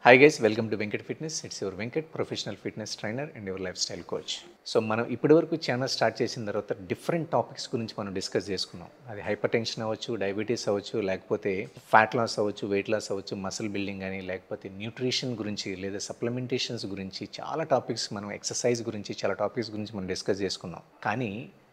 hi guys welcome to Venkat fitness it's your Venkat professional fitness trainer and your lifestyle coach so మనం ఇప్పటివరకు channel start చేసిన తర్వాత different topics గురించి మనం discuss చేసుకున్నాం అది హైపర్ టెన్షన్ అవ్వచ్చు డయాబెటీస్ అవ్వచ్చు లేకపోతే ఫ్యాట్ లాస్ అవ్వచ్చు వెయిట్ లాస్ అవ్వచ్చు మసిల్ బిల్డింగ్ అని లేకపోతే న్యూట్రిషన్ గురించి లేదా సప్లిమెంటేషన్స్ గురించి చాలా టాపిక్స్ మనం ఎక్సర్సైజ్ గురించి చాలా టాపిక్స్ గురించి మనం డిస్కస్ చేసుకున్నాం కానీ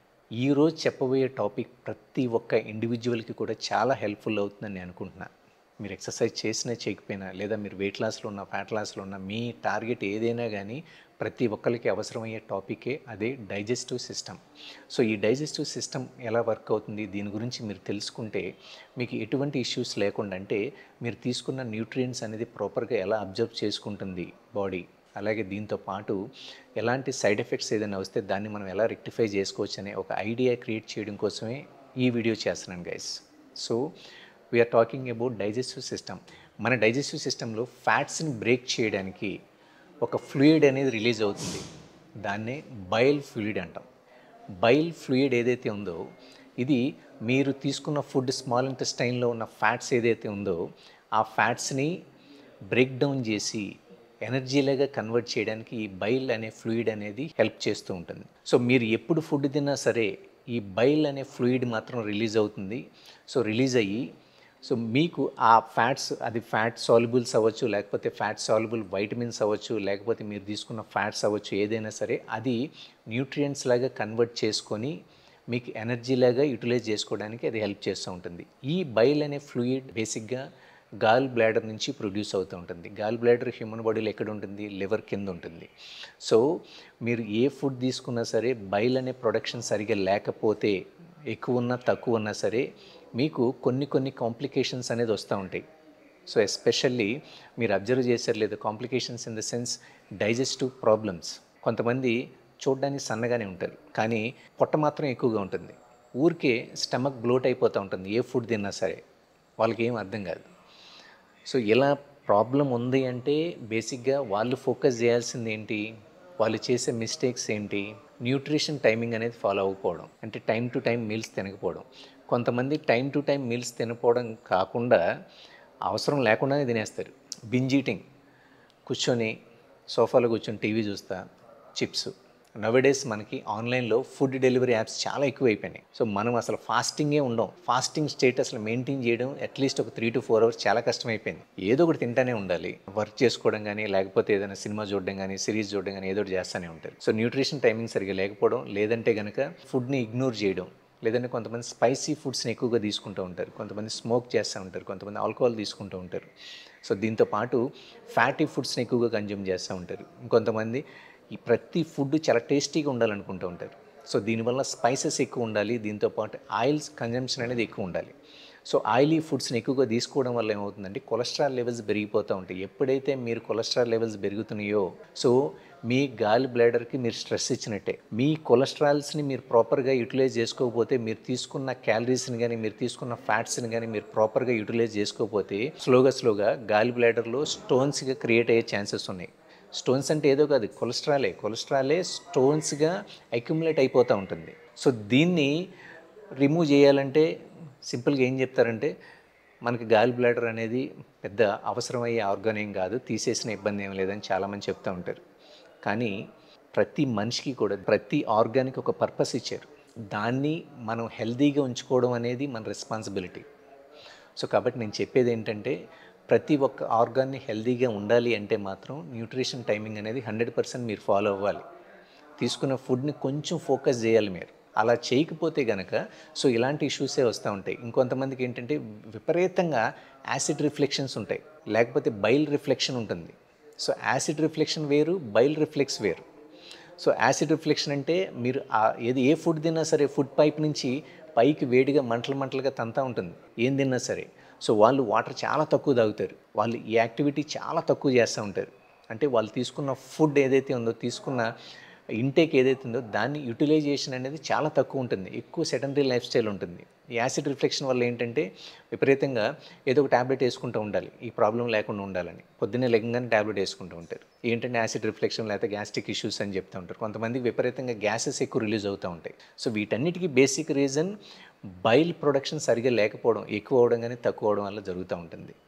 ఈరోజు చెప్పబోయే టాపిక్ ప్రతి ఒక్క ఇండివిజువల్కి కూడా చాలా హెల్ప్ఫుల్ అవుతుందని నేను అనుకుంటున్నాను మీరు ఎక్సర్సైజ్ చేసినా చేయకపోయినా లేదా మీరు వెయిట్ లాస్లో ఉన్న ఫ్యాట్ లాస్లో ఉన్న మీ టార్గెట్ ఏదైనా కానీ ప్రతి ఒక్కరికి అవసరమయ్యే టాపికే అదే డైజెస్టివ్ సిస్టమ్ సో ఈ డైజెస్టివ్ సిస్టమ్ ఎలా వర్క్ అవుతుంది దీని గురించి మీరు తెలుసుకుంటే మీకు ఎటువంటి ఇష్యూస్ లేకుండా అంటే మీరు తీసుకున్న న్యూట్రియంట్స్ అనేది ప్రాపర్గా ఎలా అబ్జర్వ్ చేసుకుంటుంది బాడీ అలాగే దీంతో పాటు ఎలాంటి సైడ్ ఎఫెక్ట్స్ ఏదైనా వస్తే దాన్ని మనం ఎలా రెక్టిఫై చేసుకోవచ్చు అనే ఒక ఐడియా క్రియేట్ చేయడం కోసమే ఈ వీడియో చేస్తున్నాను guys so we are talking about digestive system మన డైజెస్టివ్ సిస్టంలో ఫ్యాట్స్ని బ్రేక్ చేయడానికి ఒక ఫ్లూయిడ్ అనేది రిలీజ్ అవుతుంది దాన్నే బయల్ ఫ్లూయిడ్ అంటాం బైల్ ఫ్లూయిడ్ ఏదైతే ఉందో ఇది మీరు తీసుకున్న ఫుడ్ స్మాల్ ఇంటెస్టైన్లో ఉన్న ఫ్యాట్స్ ఏదైతే ఉందో ఆ ఫ్యాట్స్ని బ్రేక్ డౌన్ చేసి ఎనర్జీలాగా కన్వర్ట్ చేయడానికి ఈ బైల్ అనే ఫ్లూయిడ్ అనేది హెల్ప్ చేస్తూ ఉంటుంది సో మీరు ఎప్పుడు ఫుడ్ తిన్నా సరే ఈ బైల్ అనే ఫ్లూయిడ్ మాత్రం రిలీజ్ అవుతుంది సో రిలీజ్ అయ్యి సో మీకు ఆ ఫ్యాట్స్ అది ఫ్యాట్ సాల్యుబుల్స్ అవ్వచ్చు లేకపోతే ఫ్యాట్ సాల్యుబుల్ వైటమిన్స్ అవ్వచ్చు లేకపోతే మీరు తీసుకున్న ఫ్యాట్స్ అవ్వచ్చు ఏదైనా సరే అది న్యూట్రియంట్స్ లాగా కన్వర్ట్ చేసుకొని మీకు ఎనర్జీ లాగా యూటిలైజ్ చేసుకోవడానికి అది హెల్ప్ చేస్తూ ఉంటుంది ఈ బైల్ అనే ఫ్లూయిడ్ బేసిక్గా గాల్ బ్లాడర్ నుంచి ప్రొడ్యూస్ అవుతూ ఉంటుంది గాల్ బ్లాడర్ హ్యూమన్ బాడీలో ఎక్కడ ఉంటుంది లివర్ కింద ఉంటుంది సో మీరు ఏ ఫుడ్ తీసుకున్నా సరే బైల్ అనే ప్రొడక్షన్ సరిగా లేకపోతే ఎక్కువ ఉన్నా తక్కువ ఉన్నా సరే మీకు కొన్ని కొన్ని కాంప్లికేషన్స్ అనేది వస్తూ ఉంటాయి సో ఎస్పెషల్లీ మీరు అబ్జర్వ్ చేశారు లేదు complications in the sense digestive problems కొంతమంది చూడడానికి సన్నగానే ఉంటారు కానీ పొట్ట మాత్రం ఎక్కువగా ఉంటుంది ఊరికే స్టమక్ బ్లోట్ అయిపోతూ ఉంటుంది ఏ ఫుడ్ తిన్నా సరే వాళ్ళకి ఏం అర్థం కాదు సో ఇలా ప్రాబ్లం ఉంది అంటే బేసిక్గా వాళ్ళు ఫోకస్ చేయాల్సింది ఏంటి వాళ్ళు చేసే మిస్టేక్స్ ఏంటి న్యూట్రిషన్ టైమింగ్ అనేది ఫాలో అవ్వకపోవడం అంటే టైం టు టైం మీల్స్ తినకపోవడం కొంతమంది టైం టు టైం మీల్స్ తినకపోవడం కాకుండా అవసరం లేకుండానే తినేస్తారు బింజ్ ఈటింగ్ కూర్చొని సోఫాలో కూర్చొని టీవీ చూస్తా చిప్స్ నవడేస్ మనకి ఆన్లైన్లో ఫుడ్ డెలివరీ యాప్స్ చాలా ఎక్కువ అయిపోయినాయి సో మనం అసలు ఫాస్టింగే ఉండం ఫాస్టింగ్ స్టేట్ అసలు మెయింటైన్ చేయడం అట్లీస్ట్ ఒక త్రీ టు ఫోర్ అవర్స్ చాలా కష్టమైపోయింది ఏదో ఒకటి తింటానే ఉండాలి వర్క్ చేసుకోవడం కానీ లేకపోతే ఏదైనా సినిమా చూడడం కానీ సిరీస్ చూడడం కానీ ఏదో ఒకటి చేస్తూనే ఉంటారు సో న్యూట్రిషన్ టైమింగ్ సరిగా లేకపోవడం లేదంటే కనుక ఫుడ్ని ఇగ్నోర్ చేయడం లేదంటే కొంతమంది స్పైసీ ఫుడ్స్ని ఎక్కువగా తీసుకుంటూ ఉంటారు కొంతమంది స్మోక్ చేస్తూ ఉంటారు కొంతమంది ఆల్కహాల్ తీసుకుంటూ ఉంటారు సో దీంతో పాటు ఫ్యాటీ ఫుడ్స్ని ఎక్కువగా కన్జ్యూమ్ చేస్తూ ఉంటారు ఇంకొంతమంది ఈ ప్రతి ఫుడ్ చాలా టేస్టీగా ఉండాలనుకుంటూ ఉంటారు సో దీనివల్ల స్పైసెస్ ఎక్కువ ఉండాలి దీంతో పాటు ఆయిల్స్ కన్జంప్షన్ అనేది ఎక్కువ ఉండాలి సో ఆయిలీ ఫుడ్స్ని ఎక్కువగా తీసుకోవడం వల్ల ఏమవుతుందంటే కొలెస్ట్రాల్ లెవెల్స్ పెరిగిపోతూ ఉంటాయి ఎప్పుడైతే మీరు కొలెస్ట్రాల్ లెవెల్స్ పెరుగుతున్నాయో సో మీ గాలి బ్లాడర్కి మీరు స్ట్రెస్ ఇచ్చినట్టే మీ కొలెస్ట్రాల్స్ని మీరు ప్రాపర్గా యూటిలైజ్ చేసుకోకపోతే మీరు తీసుకున్న క్యాలరీస్ని కానీ మీరు తీసుకున్న ఫ్యాట్స్ని కానీ మీరు ప్రాపర్గా యూటిలైజ్ చేసుకోకపోతే స్లోగా స్లోగా గాలి బ్లాడర్లో స్టోన్స్గా క్రియేట్ అయ్యే ఛాన్సెస్ ఉన్నాయి స్టోన్స్ అంటే ఏదో కాదు కొలెస్ట్రాలే కొలెస్ట్రాలే స్టోన్స్గా అక్యుములేట్ అయిపోతూ ఉంటుంది సో దీన్ని రిమూవ్ చేయాలంటే సింపుల్గా ఏం చెప్తారంటే మనకి గాలి బ్లాడర్ అనేది పెద్ద అవసరమయ్యే ఆర్గాన్ ఏం కాదు తీసేసిన ఇబ్బంది ఏం లేదని చాలామంది చెప్తూ ఉంటారు కానీ ప్రతి మనిషికి కూడా ప్రతి ఆర్గానికి ఒక పర్పస్ ఇచ్చారు దాన్ని మనం హెల్తీగా ఉంచుకోవడం అనేది మన రెస్పాన్సిబిలిటీ సో కాబట్టి నేను చెప్పేది ఏంటంటే ప్రతి ఒక్క ఆర్గాన్ని హెల్తీగా ఉండాలి అంటే మాత్రం న్యూట్రిషన్ టైమింగ్ అనేది హండ్రెడ్ పర్సెంట్ మీరు ఫాలో అవ్వాలి తీసుకున్న ఫుడ్ని కొంచెం ఫోకస్ చేయాలి మీరు అలా చేయకపోతే గనక సో ఇలాంటి ఇష్యూసే వస్తూ ఉంటాయి ఇంకొంతమందికి ఏంటంటే విపరీతంగా యాసిడ్ రిఫ్లెక్షన్స్ ఉంటాయి లేకపోతే బైల్ రిఫ్లెక్షన్ ఉంటుంది సో యాసిడ్ రిఫ్లెక్షన్ వేరు బైల్ రిఫ్లెక్స్ వేరు సో యాసిడ్ రిఫ్లెక్షన్ అంటే మీరు ఏది ఏ ఫుడ్ తిన్నా సరే ఫుడ్ పైప్ నుంచి పైకి వేడిగా మంటలు మంటలుగా తంతా ఉంటుంది ఏం తిన్నా సరే సో వాళ్ళు వాటర్ చాలా తక్కువ తాగుతారు వాళ్ళు ఈ యాక్టివిటీ చాలా తక్కువ చేస్తూ ఉంటారు అంటే వాళ్ళు తీసుకున్న ఫుడ్ ఏదైతే ఉందో తీసుకున్న ఇంటేక్ ఏదైతే ఉందో దాన్ని యూటిలైజేషన్ అనేది చాలా తక్కువ ఉంటుంది ఎక్కువ సెకండరీ లైఫ్ స్టైల్ ఉంటుంది ఈ యాసిడ్ రిఫ్లెక్షన్ వల్ల ఏంటంటే విపరీతంగా ఏదో ఒక ట్యాబ్లెట్ వేసుకుంటూ ఉండాలి ఈ ప్రాబ్లం లేకుండా ఉండాలని పొద్దున్నే లెగ్గంగానే ట్యాబ్లెట్ వేసుకుంటూ ఉంటారు ఏంటంటే యాసిడ్ రిఫ్లెక్షన్ లేకపోతే గ్యాస్ట్రిక్ ఇష్యూస్ అని చెప్తూ ఉంటారు కొంతమంది విపరీతంగా గ్యాసెస్ ఎక్కువ రిలీజ్ అవుతూ ఉంటాయి సో వీటన్నిటికీ బేసిక్ రీజన్ బైల్ ప్రొడక్షన్ సరిగా లేకపోవడం ఎక్కువ అవడం కానీ తక్కువ అవడం వల్ల జరుగుతూ ఉంటుంది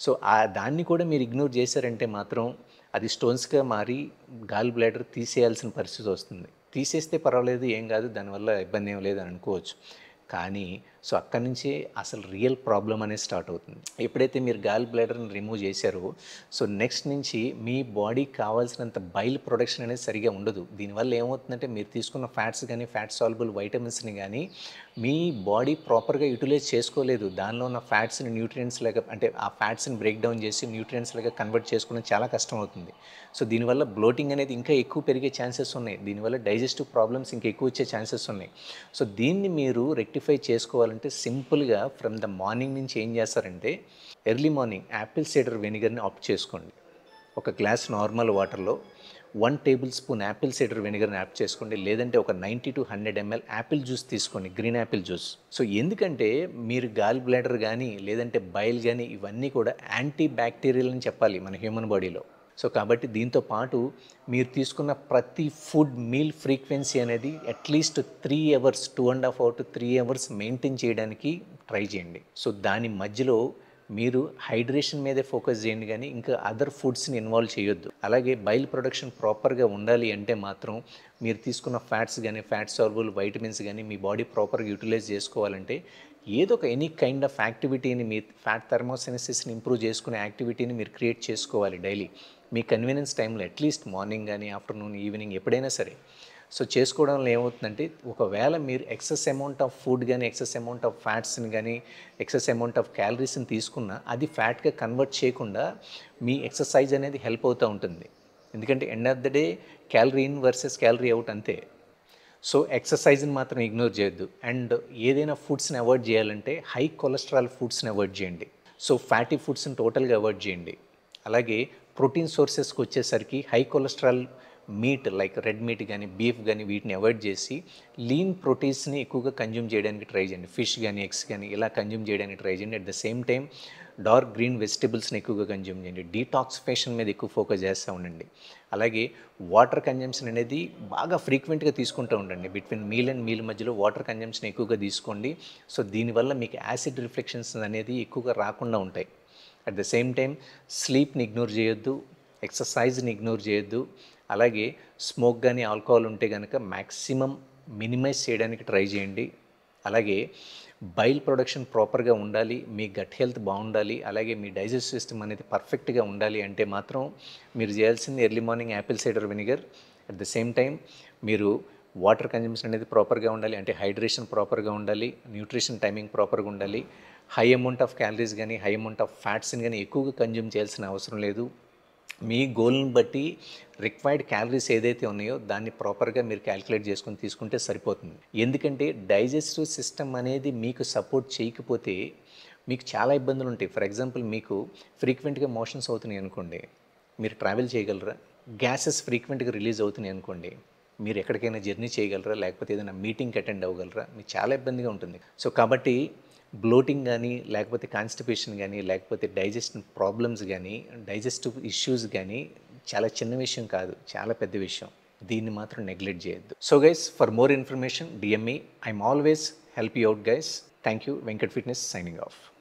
సో ఆ దాన్ని కూడా మీరు ఇగ్నోర్ చేశారంటే మాత్రం అది స్టోన్స్గా మారి గాల్ బ్లాడర్ తీసేయాల్సిన పరిస్థితి వస్తుంది తీసేస్తే పర్వాలేదు ఏం కాదు దానివల్ల ఇబ్బంది ఏం లేదు అని అనుకోవచ్చు కానీ సో అక్కడి నుంచే అసలు రియల్ ప్రాబ్లం అనేది స్టార్ట్ అవుతుంది ఎప్పుడైతే మీరు గాల్ బ్లాడర్ని రిమూవ్ చేశారో సో నెక్స్ట్ నుంచి మీ బాడీకి కావాల్సినంత బైల్ ప్రొడక్షన్ అనేది సరిగా ఉండదు దీనివల్ల ఏమవుతుందంటే మీరు తీసుకున్న ఫ్యాట్స్ కానీ ఫ్యాట్ సాల్బుల్ వైటమిన్స్ని కానీ మీ బాడీ ప్రాపర్గా యూటిలైజ్ చేసుకోలేదు దానిలో ఉన్న ఫ్యాట్స్ని న్యూట్రియంట్స్ లాగా అంటే ఆ ఫ్యాట్స్ని బ్రేక్ డౌన్ చేసి న్యూట్రియంట్స్ లాగా కన్వర్ట్ చేసుకోవడం చాలా కష్టం అవుతుంది సో దీనివల్ల బ్లోటింగ్ అనేది ఇంకా ఎక్కువ పెరిగే ఛాన్సెస్ ఉన్నాయి దీనివల్ల డైజెస్టివ్ ప్రాబ్లమ్స్ ఇంకా ఎక్కువ వచ్చే ఛాన్సెస్ ఉన్నాయి సో దీన్ని మీరు రెక్టిఫై చేసుకోవాలంటే సింపుల్గా ఫ్రమ్ ద మార్నింగ్ నుంచి ఏం చేస్తారంటే ఎర్లీ మార్నింగ్ యాపిల్ సైడర్ వెనిగర్ని ఆప్ట్ చేసుకోండి ఒక గ్లాస్ నార్మల్ వాటర్లో one tablespoon apple cider వెనిగర్ని యాప్ చేసుకోండి లేదంటే ఒక ninety to hundred ML apple juice తీసుకోండి గ్రీన్ యాపిల్ జ్యూస్ సో ఎందుకంటే మీరు గాల్ బ్లాడర్ కానీ లేదంటే బైల్ కానీ ఇవన్నీ కూడా యాంటీ బ్యాక్టీరియల్ అని చెప్పాలి మన హ్యూమన్ బాడీలో సో కాబట్టి దీంతో పాటు మీరు తీసుకున్న ప్రతి ఫుడ్ మీల్ ఫ్రీక్వెన్సీ అనేది at least three hours two and half hour to three hours maintain చేయడానికి ట్రై చేయండి సో దాని మధ్యలో మీరు హైడ్రేషన్ మీదే ఫోకస్ చేయండి కానీ ఇంకా అదర్ ఫుడ్స్ని ఇన్వాల్వ్ చేయొద్దు అలాగే బైల్ ప్రొడక్షన్ ప్రాపర్గా ఉండాలి అంటే మాత్రం మీరు తీసుకున్న ఫ్యాట్స్ కానీ ఫ్యాట్ సాల్బుల్ వైటమిన్స్ కానీ మీ బాడీ ప్రాపర్గా యూటిలైజ్ చేసుకోవాలంటే ఏదో ఒక ఎనీ కైండ్ ఆఫ్ యాక్టివిటీని మీ ఫ్యాట్ థర్మోసెనసిస్ని ఇంప్రూవ్ చేసుకునే యాక్టివిటీని మీరు క్రియేట్ చేసుకోవాలి డైలీ మీ కన్వీనియన్స్ టైంలో అట్లీస్ట్ మార్నింగ్ కానీ ఆఫ్టర్నూన్ ఈవినింగ్ ఎప్పుడైనా సరే సో చేసుకోవడంలో ఏమవుతుందంటే ఒకవేళ మీరు ఎక్సెస్ అమౌంట్ ఆఫ్ ఫుడ్ కానీ ఎక్సెస్ అమౌంట్ ఆఫ్ ఫ్యాట్స్ని కానీ ఎక్సెస్ అమౌంట్ ఆఫ్ క్యాలరీస్ని తీసుకున్నా అది ఫ్యాట్గా కన్వర్ట్ చేయకుండా మీ ఎక్సర్సైజ్ అనేది హెల్ప్ అవుతూ ఉంటుంది ఎందుకంటే end of the day calorie in versus calorie out అంతే సో ఎక్సర్సైజ్ని మాత్రం ఇగ్నోర్ చేయొద్దు అండ్ ఏదైనా ఫుడ్స్ని అవాయిడ్ చేయాలంటే హై కొలెస్ట్రాల్ ఫుడ్స్ని అవాయిడ్ చేయండి సో ఫ్యాటీ ఫుడ్స్ని టోటల్గా అవాయిడ్ చేయండి అలాగే ప్రోటీన్ సోర్సెస్కి వచ్చేసరికి high cholesterol meat like red meat కానీ బీఫ్ కానీ వీటిని అవాయిడ్ చేసి లీన్ ప్రోటీన్స్ని ఎక్కువగా కన్జ్యూమ్ చేయడానికి ట్రై చేయండి ఫిష్ కానీ ఎగ్స్ కానీ ఇలా కన్జ్యూమ్ చేయడానికి ట్రై చేయండి at the same time dark green వెజిటబుల్స్ని ఎక్కువగా కన్జ్యూమ్ చేయండి డీటాక్సిఫికేషన్ మీద ఎక్కువ ఫోకస్ చేస్తూ ఉండండి అలాగే వాటర్ కన్జంప్షన్ అనేది బాగా ఫ్రీక్వెంట్గా తీసుకుంటూ ఉండండి బిట్వీన్ మీల్ అండ్ మీల్ మధ్యలో వాటర్ కన్జంప్షన్ ఎక్కువగా తీసుకోండి సో దీనివల్ల మీకు యాసిడ్ రిఫ్లెక్షన్స్ అనేది ఎక్కువగా రాకుండా ఉంటాయి అట్ ద సేమ్ టైం స్లీప్ని ఇగ్నోర్ చేయొద్దు ఎక్సర్సైజ్ని ఇగ్నోర్ చేయొద్దు అలాగే స్మోక్ కానీ ఆల్కహాల్ ఉంటే కనుక మ్యాక్సిమం మినిమైజ్ చేయడానికి ట్రై చేయండి అలాగే బైల్ ప్రొడక్షన్ ప్రాపర్గా ఉండాలి మీ గట్ హెల్త్ బాగుండాలి అలాగే మీ డైజెస్ట్ సిస్టమ్ అనేది పర్ఫెక్ట్గా ఉండాలి అంటే మాత్రం మీరు చేయాల్సింది early morning apple cider vinegar at the same time మీరు వాటర్ కన్జంప్షన్ అనేది ప్రాపర్గా ఉండాలి అంటే హైడ్రేషన్ ప్రాపర్గా ఉండాలి న్యూట్రిషన్ టైమింగ్ ప్రాపర్గా ఉండాలి హై అమౌంట్ ఆఫ్ క్యాలరీస్ కానీ హై అమౌంట్ ఆఫ్ ఫ్యాట్స్ని కానీ ఎక్కువగా కన్జ్యూమ్ చేయాల్సిన అవసరం లేదు మీ గోల్ని బట్టి రిక్వైర్డ్ క్యాలరీస్ ఏదైతే ఉన్నాయో దాన్ని ప్రాపర్గా మీరు క్యాలిక్యులేట్ చేసుకొని తీసుకుంటే సరిపోతుంది ఎందుకంటే డైజెస్టివ్ సిస్టమ్ అనేది మీకు సపోర్ట్ చేయకపోతే మీకు చాలా ఇబ్బందులు ఉంటాయి ఫర్ ఎగ్జాంపుల్ మీకు ఫ్రీక్వెంట్గా మోషన్స్ అవుతున్నాయి అనుకోండి మీరు ట్రావెల్ చేయగలరా గ్యాసెస్ ఫ్రీక్వెంట్గా రిలీజ్ అవుతున్నాయి అనుకోండి మీరు ఎక్కడికైనా జర్నీ చేయగలరా లేకపోతే ఏదైనా మీటింగ్కి అటెండ్ అవ్వగలరా మీకు చాలా ఇబ్బందిగా ఉంటుంది సో కాబట్టి బ్లోటింగ్ కానీ లేకపోతే కాన్స్టిపేషన్ కానీ లేకపోతే డైజెషన్ ప్రాబ్లమ్స్ కానీ డైజెస్టివ్ ఇష్యూస్ కానీ చాలా చిన్న విషయం కాదు చాలా పెద్ద విషయం దీన్ని మాత్రం నెగ్లెక్ట్ చేయొద్దు so guys for more information DM me I'm always help you out guys thank you Venkat fitness signing of